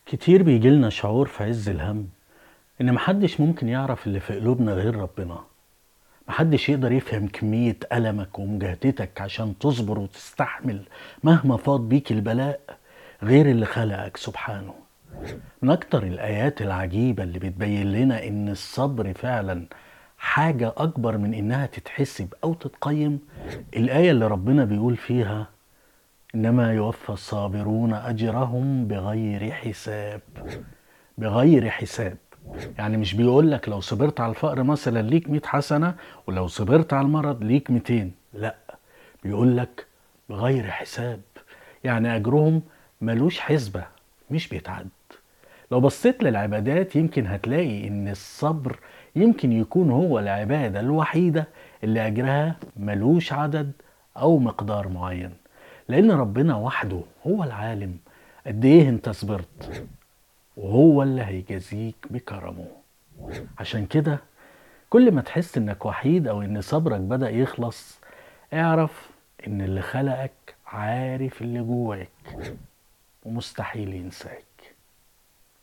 كتير بيجيلنا شعور في عز الهم إن محدش ممكن يعرف اللي في قلوبنا غير ربنا محدش يقدر يفهم كمية ألمك ومجاهدتك عشان تصبر وتستحمل مهما فاض بيك البلاء غير اللي خلقك سبحانه من أكتر الآيات العجيبة اللي بتبين لنا إن الصبر فعلا حاجة أكبر من إنها تتحسب أو تتقيم الآية اللي ربنا بيقول فيها إنما يوفى الصابرون أجرهم بغير حساب بغير حساب يعني مش بيقول لك لو صبرت على الفقر مثلا ليك 100 حسنة ولو صبرت على المرض ليك 200 لا بيقول لك بغير حساب يعني أجرهم ملوش حسبة مش بيتعد لو بصيت للعبادات يمكن هتلاقي إن الصبر يمكن يكون هو العبادة الوحيدة اللي أجرها ملوش عدد أو مقدار معين لأن ربنا وحده هو العالم قد إيه أنت صبرت وهو اللي هيجازيك بكرمه عشان كده كل ما تحس إنك وحيد أو إن صبرك بدأ يخلص اعرف إن اللي خلقك عارف اللي جواك ومستحيل ينساك